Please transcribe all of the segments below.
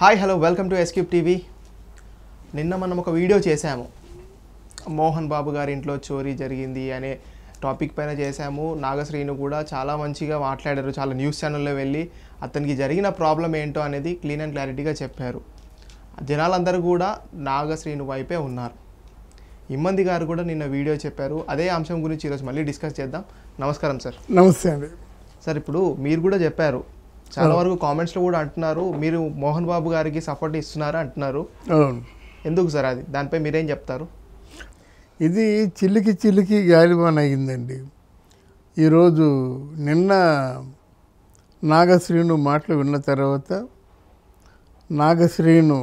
Hi hello welcome to S cube TV నిన్న మనం ఒక వీడియో చేశాము మోహన్ బాబు గారి ఇంట్లో చోరీ జరిగింది అనే టాపిక్ పైన చేశాము నాగశ్రీను కూడా చాలా మంచిగా మాట్లాడారు చాలా న్యూస్ ఛానల్లో వెళ్ళి అతనికి జరిగిన ప్రాబ్లం ఏంటో అనేది క్లీన్ అండ్ క్లారిటీగా చెప్పారు జనాలందరూ కూడా నాగశ్రీను వైపే ఉన్నారు ఇమ్మంది గారు కూడా నిన్న వీడియో చెప్పారు అదే అంశం గురించి ఈరోజు మళ్ళీ డిస్కస్ చేద్దాం నమస్కారం సార్ నమస్తే అండి సార్ ఇప్పుడు మీరు కూడా చెప్పారు చాలా వరకు కామెంట్స్లో కూడా అంటున్నారు మీరు మోహన్ బాబు గారికి సపోర్ట్ ఇస్తున్నారా అంటున్నారు అవును ఎందుకు సార్ అది దానిపై మీరేం చెప్తారు ఇది చిల్లికి చిల్లికి గాలివాన అయిందండి ఈరోజు నిన్న నాగశ్రీను మాటలు విన్న తర్వాత నాగశ్రీను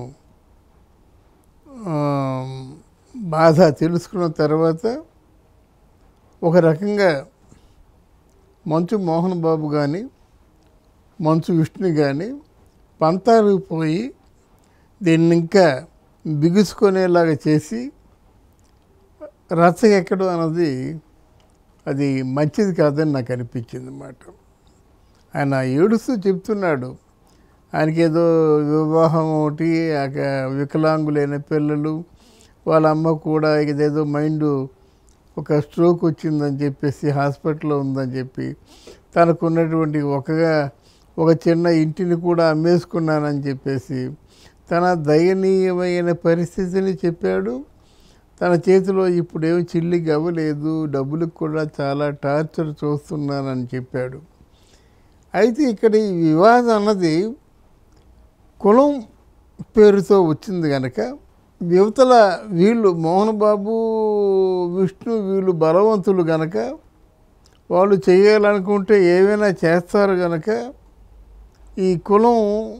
ఆ, బాధ తెలుసుకున్న తర్వాత ఒక రకంగా మంచు మోహన్ బాబు కానీ మంచు విష్ణు కానీ పంతాలు పోయి దీన్ని ఇంకా బిగుసుకునేలాగా చేసి రచ్చ ఎక్కడం అన్నది అది మంచిది కాదని నాకు అనిపించింది అన్నమాట ఆయన ఏడుస్తూ చెప్తున్నాడు ఆయనకి ఏదో వివాహం ఒకటి ఆ వికలాంగులైన పిల్లలు వాళ్ళ అమ్మ కూడా ఇదేదో మైండ్ ఒక స్ట్రోక్ వచ్చిందని చెప్పేసి హాస్పిటల్లో ఉందని చెప్పి తనకు ఉన్నటువంటి ఒకగా ఒక చిన్న ఇంటిని కూడా అమ్మేసుకున్నానని చెప్పేసి తన దయనీయమైన పరిస్థితిని చెప్పాడు తన చేతిలో ఇప్పుడేం చిల్లికి అవ్వలేదు డబ్బులకు కూడా చాలా టార్చర్ చూస్తున్నానని చెప్పాడు అయితే ఇక్కడ ఈ వివాదం అన్నది కులం పేరుతో వచ్చింది కనుక యువతల వీళ్ళు మోహన్ బాబు విష్ణు వీళ్ళు బలవంతులు గనక వాళ్ళు చేయాలనుకుంటే ఏవైనా చేస్తారు గనక ఈ కులం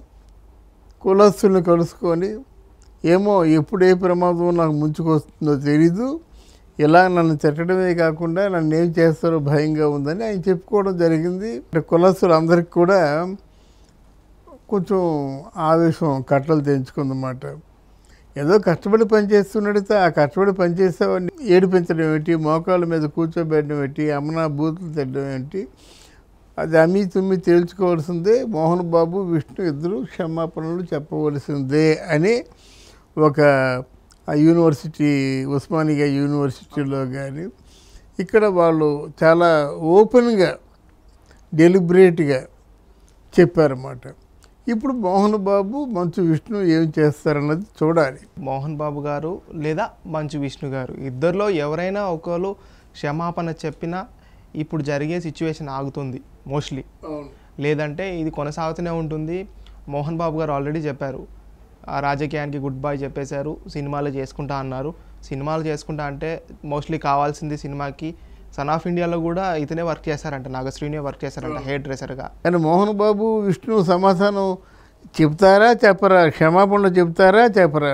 కులస్తుల్ని కలుసుకొని ఏమో ఎప్పుడు ఏ ప్రమాదం నాకు ముంచుకొస్తుందో తెలీదు ఇలా నన్ను తిట్టడమే కాకుండా నన్ను ఏం చేస్తారో భయంగా ఉందని ఆయన చెప్పుకోవడం జరిగింది అంటే కులస్తులందరికీ కూడా కొంచెం ఆవేశం కట్టలు తెంచుకుందన్నమాట ఏదో కష్టపడి పనిచేస్తున్నడితే ఆ కష్టపడి పనిచేసేవాడిని ఏడిపించడం ఏంటి మోకాళ్ళ మీద కూర్చోబెట్టడం ఏంటి అమ్మనా బూతులు తిట్టడం ఏంటి అది అమ్మి తుమ్మి తేల్చుకోవాల్సిందే మోహన్ బాబు విష్ణు ఇద్దరు క్షమాపణలు చెప్పవలసిందే అని ఒక ఆ యూనివర్సిటీ ఉస్మానియా యూనివర్సిటీలో కానీ ఇక్కడ వాళ్ళు చాలా ఓపెన్గా డెలిబరేట్గా చెప్పారన్నమాట ఇప్పుడు మోహన్ బాబు మంచు విష్ణు ఏం చేస్తారన్నది చూడాలి మోహన్ బాబు గారు లేదా మంచు విష్ణు గారు ఇద్దరిలో ఎవరైనా ఒకరు క్షమాపణ చెప్పినా ఇప్పుడు జరిగే సిచ్యువేషన్ ఆగుతుంది మోస్ట్లీ లేదంటే ఇది కొనసాగుతూనే ఉంటుంది మోహన్ బాబు గారు ఆల్రెడీ చెప్పారు ఆ రాజకీయానికి గుడ్ బై చెప్పేశారు సినిమాలు చేసుకుంటా అన్నారు సినిమాలు చేసుకుంటా అంటే మోస్ట్లీ కావాల్సింది సినిమాకి సన్ ఆఫ్ ఇండియాలో కూడా ఇతనే వర్క్ చేశారంట నాగశ్రీనే వర్క్ చేశారంట హెయిర్ డ్రెస్సర్గా కానీ మోహన్ బాబు విష్ణు సమాధానం చెప్తారా చెప్పరా క్షమాపణలు చెప్తారా చెప్పరా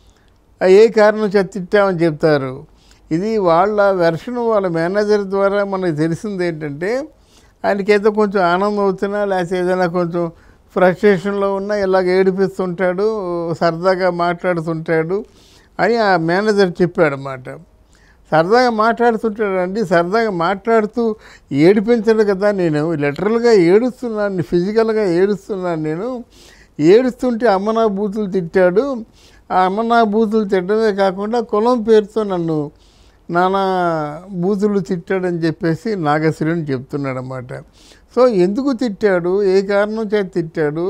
ఆ ఏ కారణం చేత తిట్టామని చెప్తారు ఇది వాళ్ళ వెర్షన్ వాళ్ళ మేనేజర్ ద్వారా మనకు తెలిసింది ఏంటంటే ఆయనకి ఏదో కొంచెం ఆనందం అవుతున్నా లేకపోతే ఏదైనా కొంచెం ఫ్రస్ట్రేషన్లో ఉన్నా ఇలాగ ఏడిపిస్తుంటాడు సరదాగా మాట్లాడుతుంటాడు అని ఆ మేనేజర్ చెప్పాడు అన్నమాట సరదాగా మాట్లాడుతుంటాడండి సరదాగా మాట్లాడుతూ ఏడిపించడు కదా నేను లిటరల్గా ఏడుస్తున్నాను ఫిజికల్గా ఏడుస్తున్నాను నేను ఏడుస్తుంటే అమ్మనా బూతులు తిట్టాడు ఆ అమ్మనా బూతులు తిట్టడమే కాకుండా కులం పేరుతో నన్ను నానా బూతులు తిట్టాడని చెప్పేసి నాగశ్రీని చెప్తున్నాడు అన్నమాట సో ఎందుకు తిట్టాడు ఏ కారణం చేత తిట్టాడు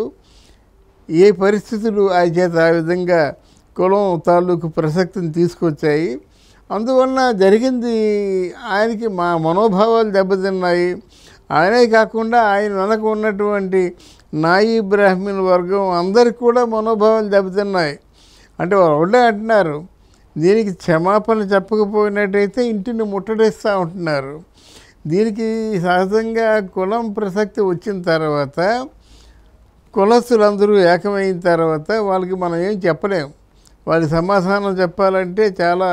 ఏ పరిస్థితులు ఆయన చేత ఆ విధంగా కులం తాలూకు ప్రసక్తిని తీసుకొచ్చాయి అందువలన జరిగింది ఆయనకి మా మనోభావాలు దెబ్బతిన్నాయి ఆయనే కాకుండా ఆయన వెనక ఉన్నటువంటి నాయి బ్రాహ్మణ్ వర్గం అందరికి కూడా మనోభావాలు దెబ్బతిన్నాయి అంటే వాళ్ళు ఒకటే అంటున్నారు దీనికి క్షమాపణ చెప్పకపోయినట్టయితే ఇంటిని ముట్టడిస్తూ ఉంటున్నారు దీనికి సహజంగా కులం ప్రసక్తి వచ్చిన తర్వాత కులస్తులందరూ ఏకమైన తర్వాత వాళ్ళకి మనం ఏం చెప్పలేం వాళ్ళ సమాధానం చెప్పాలంటే చాలా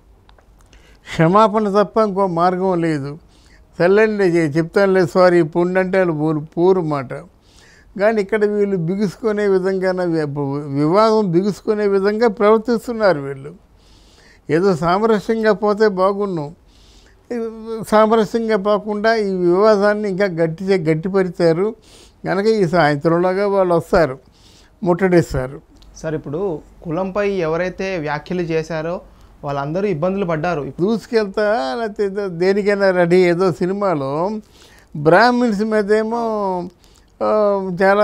క్షమాపణ తప్ప ఇంకో మార్గం లేదు సర్లేండి చె- చెప్తానులే సారీ పుండంటే వాళ్ళు పూరు పూరు మాట కానీ ఇక్కడ వీళ్ళు బిగుసుకునే విధంగా వివాదం బిగుసుకునే విధంగా ప్రవర్తిస్తున్నారు వీళ్ళు ఏదో సామరస్యంగా పోతే బాగున్నాం సామరస్యంగా పోకుండా ఈ వివాదాన్ని ఇంకా గట్టి గట్టిపరిచారు కనుక ఈ సాయంత్రంలోగా వాళ్ళు వస్తారు ముట్టడిస్తారు సార్ ఇప్పుడు కులంపై ఎవరైతే వ్యాఖ్యలు చేశారో వాళ్ళందరూ ఇబ్బందులు పడ్డారు దూసుకెళ్తా లేకపోతే ఏదో దేనికైనా రెడీ ఏదో సినిమాలో బ్రాహ్మిన్స్ మీద ఏమో ఆ, చాలా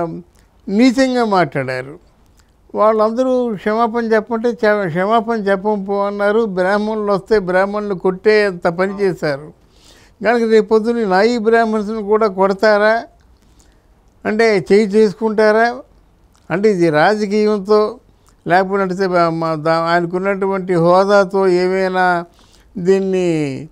నీచంగా మాట్లాడారు వాళ్ళందరూ క్షమాపణ చెప్పంటే చె- క్షమాపణ చెప్పపో అన్నారు బ్రాహ్మణులు వస్తే బ్రాహ్మణులు కొట్టే అంత పని చేశారు కనుక రేపు పొద్దున్న నాయి బ్రాహ్మణ్స్ని కూడా కొడతారా అంటే చేయి చేసుకుంటారా అంటే ఇది రాజకీయంతో లేకపోతే బా- మా దా- ఆయనకున్నటువంటి హోదాతో ఏమైనా దీన్ని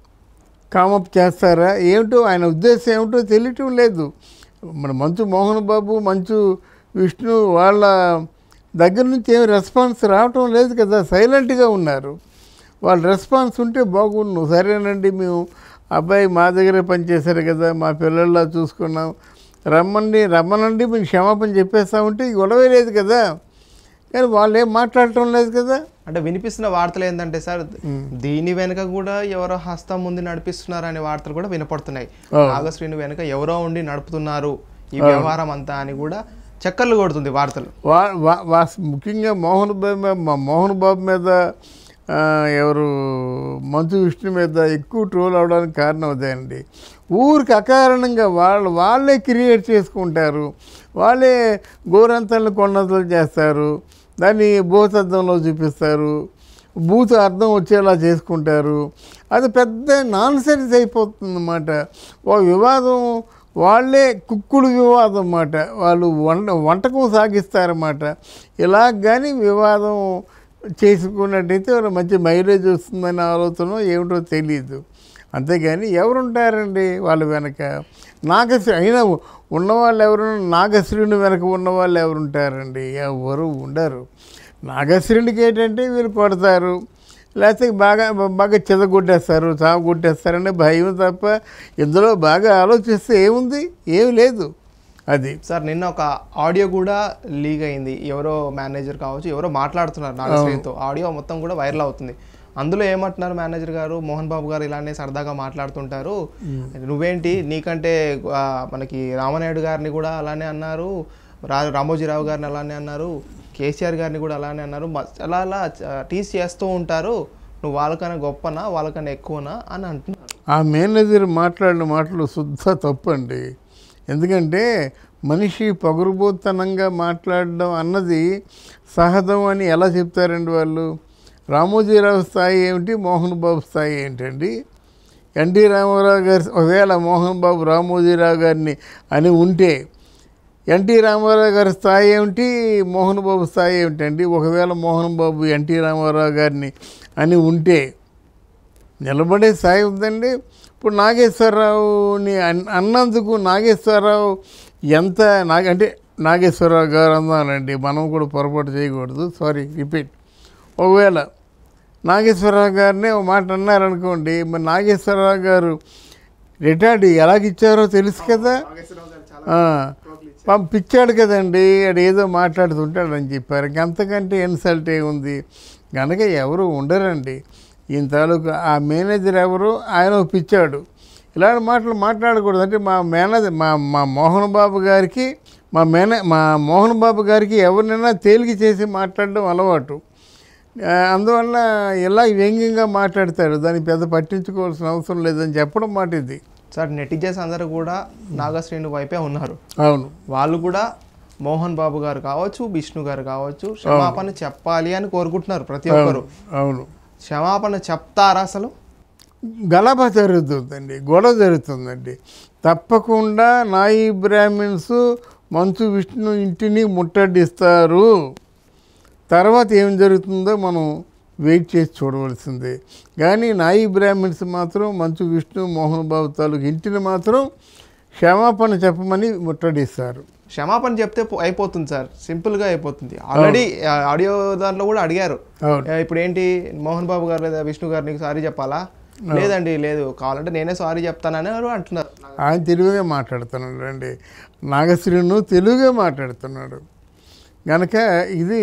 కామప్ చేస్తారా ఏమిటో ఆయన ఉద్దేశం ఏమిటో తెలియటం లేదు మన మంచు మోహన్ బాబు మంచు విష్ణు వాళ్ళ దగ్గర నుంచి ఏమి రెస్పాన్స్ రావటం లేదు కదా సైలెంట్గా ఉన్నారు వాళ్ళ రెస్పాన్స్ ఉంటే బాగుండు సరేనండి మేము అబ్బాయి మా దగ్గరే పనిచేశారు కదా మా పిల్లల్లా చూసుకున్నాం రమ్మండి రమ్మనండి మేము క్షమాపణ చెప్పేస్తామంటే ఈ గొడవే లేదు కదా కానీ వాళ్ళు ఏం మాట్లాడటం లేదు కదా అంటే వినిపిస్తున్న వార్తలు ఏంటంటే సార్ దీని వెనుక కూడా ఎవరో హస్తం ముందు నడిపిస్తున్నారు అనే వార్తలు కూడా వినపడుతున్నాయి అవును. నాగశ్రీని వెనుక ఎవరో ఉండి నడుపుతున్నారు ఈ వ్యవహారం అంతా అని కూడా చక్కర్లు కొడుతుంది వార్తలు వా వా- వా ముఖ్యంగా మోహన్ బాబు మీద మా మోహన్ బాబు మీద ఆ, ఎవరు మంచు విష్ణు మీద ఎక్కువ ట్రోల్ అవడానికి కారణం అదేనండి ఊరికి అకారణంగా వాళ్ళు వాళ్ళే క్రియేట్ చేసుకుంటారు వాళ్ళే గోరంతలను కొండంతలు చేస్తారు దాన్ని భూతద్దంలో చూపిస్తారు బూత్ అర్థం వచ్చేలా చేసుకుంటారు అది పెద్ద నాన్ సెన్స్ అయిపోతుంది అన్నమాట ఒక వివాదం వాళ్ళే కుక్కుడు వివాదం అన్నమాట వాళ్ళు వంట వంటకం సాగిస్తారన్నమాట ఇలా కానీ వివాదం చేసుకున్నట్టయితే వాళ్ళ మంచి మైలేజ్ వస్తుందనే ఆలోచన ఏమిటో తెలియదు అంతేగాని ఎవరుంటారండి వాళ్ళ వెనక నాగశ్రీ అయినా ఉన్నవాళ్ళు ఎవరు నాగశ్రీని వెనక ఉన్నవాళ్ళు ఎవరు ఉంటారండి ఎవరు ఉండరు నాగశ్రీనికి ఏంటంటే వీళ్ళు కొడతారు లేకపోతే బాగా బాగా చెదగొట్టేస్తారు చావు కొట్టేస్తారనే భయం తప్ప ఇందులో బాగా ఆలోచిస్తే ఏముంది ఏమి లేదు అది సార్ నిన్న ఒక ఆడియో కూడా లీక్ అయింది ఎవరో మేనేజర్ కావచ్చు ఎవరో మాట్లాడుతున్నారు నాగశ్రీతో ఆడియో మొత్తం కూడా వైరల్ అవుతుంది అందులో ఏమంటున్నారు మేనేజర్ గారు మోహన్ బాబు గారు ఇలానే సరదాగా మాట్లాడుతుంటారు నువ్వేంటి నీకంటే ఆ, మనకి రామనాయుడు గారిని కూడా అలానే అన్నారు రా రామోజీరావు గారిని అలానే అన్నారు కేసీఆర్ గారిని కూడా అలానే అన్నారు మ- అలా అలా టీస్ చేస్తూ ఉంటారు నువ్వు వాళ్ళకన్నా గొప్పనా వాళ్ళకన్నా ఎక్కువనా అని అంటున్నారు ఆ మేనేజర్ మాట్లాడిన మాటలు శుద్ధ తప్పండి ఎందుకంటే మనిషి పగురుబోతనంగా మాట్లాడడం అన్నది సహజం అని ఎలా చెప్తారండి వాళ్ళు రామోజీరావు స్థాయి ఏమిటి మోహన్ బాబు స్థాయి ఏంటండి ఎన్టీ రామారావు గారి ఒకవేళ మోహన్ బాబు రామోజీరావు గారిని అని ఉంటే ఎన్టీ రామారావు గారి స్థాయి ఏమిటి మోహన్ బాబు స్థాయి ఏమిటండి ఒకవేళ మోహన్ బాబు ఎన్టీ రామారావు గారిని అని ఉంటే నిలబడే స్థాయి ఉందండి ఇప్పుడు నాగేశ్వరరావుని అన్- అన్నందుకు నాగేశ్వరరావు ఎంత నాగ అంటే నాగేశ్వరరావు గారు అన్నానండి మనం కూడా పొరపాటు చేయకూడదు సారీ రిపీట్ ఒకవేళ నాగేశ్వరరావు గారిని ఒక మాట అన్నారనుకోండి మరి నాగేశ్వరరావు గారు రిటార్డ్ ఎలాగిచ్చారో తెలుసు కదా ఆ, పంపించాడు కదండి అది ఏదో మాట్లాడుతుంటాడని చెప్పారు ఇంక అంతకంటే ఇన్సల్ట్ ఏముంది కనుక ఎవరు ఉండరండి ఈయన తాలూకు ఆ మేనేజర్ ఎవరు ఆయన పిచ్చాడు ఇలాంటి మాటలు మాట్లాడకూడదు అంటే మా మేనేజర్ మా మా మోహన్ బాబు గారికి మా మేనే మా మోహన్ బాబు గారికి ఎవరినైనా తేలిక చేసి మాట్లాడడం అలవాటు ఆ, అందువల్ల ఇలా వ్యంగ్యంగా మాట్లాడతాడు దాన్ని పెద్ద పట్టించుకోవాల్సిన అవసరం లేదని చెప్పడం మాట ఇది సార్ నెటిజన్స్ అందరూ కూడా నాగశ్రీను వైపే ఉన్నారు అవును వాళ్ళు కూడా మోహన్ బాబు గారు కావచ్చు విష్ణు గారు కావచ్చు క్షమాపణ చెప్పాలి అని కోరుకుంటున్నారు ప్రతి ఒక్కరు అవును క్షమాపణ చెప్తారా అసలు గలభ జరుగుతుందండి గొడవ జరుగుతుందండి తప్పకుండా నాయి బ్రాహ్మిన్స్ మంచు విష్ణు ఇంటిని ముట్టడిస్తారు తర్వాత ఏం జరుగుతుందో మనం వెయిట్ చేసి చూడవలసిందే కానీ నాయి బ్రాహ్మిన్స్ మాత్రం మంచు విష్ణు మోహన్ బాబు తాలూకు ఇంటిని మాత్రం క్షమాపణ చెప్పమని ముట్టడిస్తారు క్షమాపణ చెప్తే పో- అయిపోతుంది సార్ సింపుల్ గా అయిపోతుంది ఆల్రెడీ ఆడియో దాంట్లో కూడా అడిగారు అవును ఆ, ఇప్పుడు ఏంటి మోహన్ బాబు గారు లేదా విష్ణు గారు నీకు సారీ చెప్పాలా లేదండి లేదు కావాలంటే నేనే సారీ చెప్తానని వారు అంటున్నారు ఆయన తెలుగుగా మాట్లాడుతున్నాడు అండి నాగశ్రీను తెలుగుగా మాట్లాడుతున్నాడు కనుక ఇది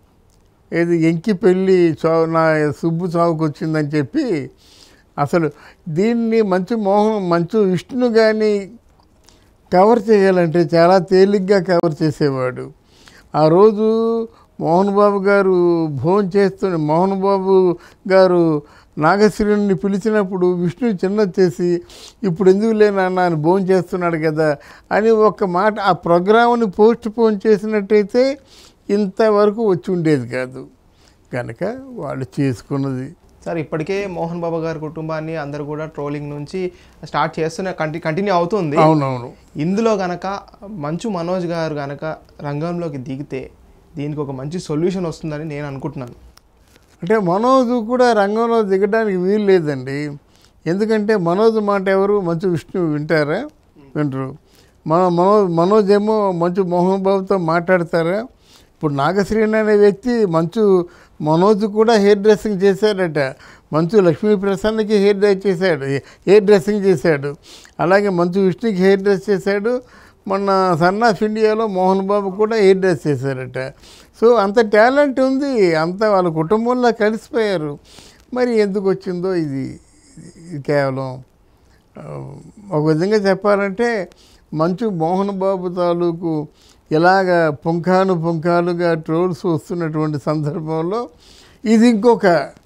ఇది ఎంకి పెళ్ళి చావు నా సుబ్బు చావుకు వచ్చిందని చెప్పి అసలు దీన్ని మంచు మోహన్ మంచు విష్ణు కానీ కవర్ చేయాలంటే చాలా తేలిగ్గా కవర్ చేసేవాడు ఆ రోజు మోహన్ బాబు గారు భోజనం చేస్తున్న మోహన్ బాబు గారు నాగశ్రీని పిలిచినప్పుడు విష్ణు చిన్న చేసి ఇప్పుడు ఎందుకు లేనన్నా అని భోజనం చేస్తున్నాడు కదా అని ఒక మాట ఆ ప్రోగ్రామ్ని పోస్ట్ పోన్ చేసినట్టయితే ఇంతవరకు వచ్చి ఉండేది కాదు కనుక వాళ్ళు చేసుకున్నది సార్ ఇప్పటికే మోహన్ బాబు గారి కుటుంబాన్ని అందరు కూడా ట్రోలింగ్ నుంచి స్టార్ట్ చేస్తున్న కంటి కంటిన్యూ అవుతుంది అవునవును ఇందులో గనక మంచు మనోజ్ గారు గనక రంగంలోకి దిగితే దీనికి ఒక మంచి సొల్యూషన్ వస్తుందని నేను అనుకుంటున్నాను అంటే మనోజ్ కూడా రంగంలో దిగడానికి వీలు లేదండి ఎందుకంటే మనోజ్ మాట ఎవరు మంచు విష్ణు వింటారా వింటరు మన మనోజ్ మనోజ్ ఏమో మంచు మోహన్ బాబుతో మాట్లాడతారా ఇప్పుడు నాగశ్రీని అనే వ్యక్తి మంచు మనోజ్ కూడా హెయిర్ డ్రెస్సింగ్ చేశాడట మంచు లక్ష్మీ ప్రసన్నకి హెయిర్ డ్రెస్ చేశాడు హెయిర్ డ్రెస్సింగ్ చేశాడు అలాగే మంచు విష్ణుకి హెయిర్ డ్రెస్ చేశాడు మొన్న సన్ ఆఫ్ ఇండియాలో మోహన్ బాబు కూడా ఎయిర్ డ్రెస్ చేశారట సో అంత టాలెంట్ ఉంది అంత వాళ్ళ కుటుంబంలో కలిసిపోయారు మరి ఎందుకు వచ్చిందో ఇది ఇది కేవలం ఆ, ఒక విధంగా చెప్పాలంటే మంచు మోహన్ బాబు తాలూకు ఇలాగ పుంఖాను పుంఖాలుగా ట్రోల్స్ వస్తున్నటువంటి సందర్భంలో ఇది ఇంకొక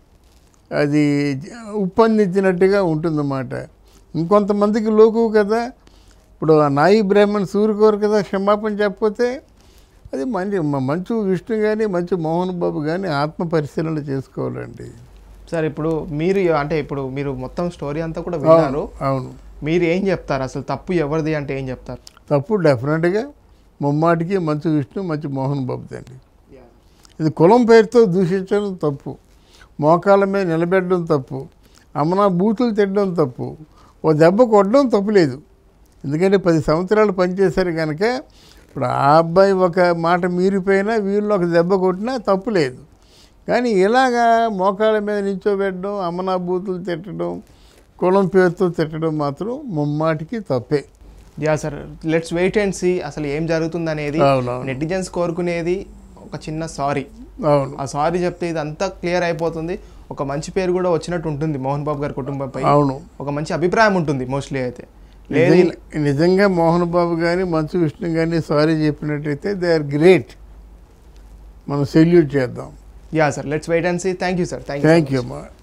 అది ఉప్పందించినట్టుగా ఉంటుందన్నమాట ఇంకొంతమందికి లోకు కదా ఇప్పుడు ఆ నాయి బ్రాహ్మణ్ సూర్యకోరు కదా క్షమాపణ చెప్పకపోతే అది మంచి మ- మంచు విష్ణు కానీ మంచు మోహన్ బాబు కానీ ఆత్మ పరిశీలన చేసుకోవాలండి సార్ ఇప్పుడు మీరు అంటే ఇప్పుడు మీరు మొత్తం స్టోరీ అంతా కూడా విన్నారు అవును మీరు ఏం చెప్తారు అసలు తప్పు ఎవరిది అంటే ఏం చెప్తారు తప్పు డెఫినెట్గా ముమ్మాటికి మంచు విష్ణు మంచు మోహన్ బాబుది అండి ఇది కులం పేరుతో దూషించడం తప్పు మోకాళ్ళ మీద నిలబెట్టడం తప్పు అమ్మనా బూతులు తిట్టడం తప్పు ఓ దెబ్బ కొట్టడం తప్పు లేదు ఎందుకంటే పది సంవత్సరాలు పనిచేశారు కనుక ఇప్పుడు ఆ అబ్బాయి ఒక మాట మీరిపోయినా వీళ్ళు ఒక దెబ్బ కొట్టినా తప్పు లేదు కానీ ఇలాగా మోకాళ్ళ మీద నించోబెట్టడం అమ్మనా బూతులు తిట్టడం కులం పేరుతో తిట్టడం మాత్రం ముమ్మాటికి తప్పే yeah sir let's wait and see అసలు ఏం జరుగుతుంది అనేది అవునవును నెటిజన్స్ కోరుకునేది ఒక చిన్న సారీ అవును ఆ సారీ చెప్తే ఇది అంతా క్లియర్ అయిపోతుంది ఒక మంచి పేరు కూడా వచ్చినట్టు ఉంటుంది మోహన్ బాబు గారి కుటుంబంపై అవును ఒక మంచి అభిప్రాయం ఉంటుంది మోస్ట్లీ అయితే లేదు నిజంగా- నిజంగా మోహన్ బాబు కానీ మంచు విష్ణు కానీ సారీ చెప్పినట్టయితే దే ఆర్ గ్రేట్ మనం సెల్యూట్ చేద్దాం yeah sir let's wait and see thank you sir thank you thank you అమ్మా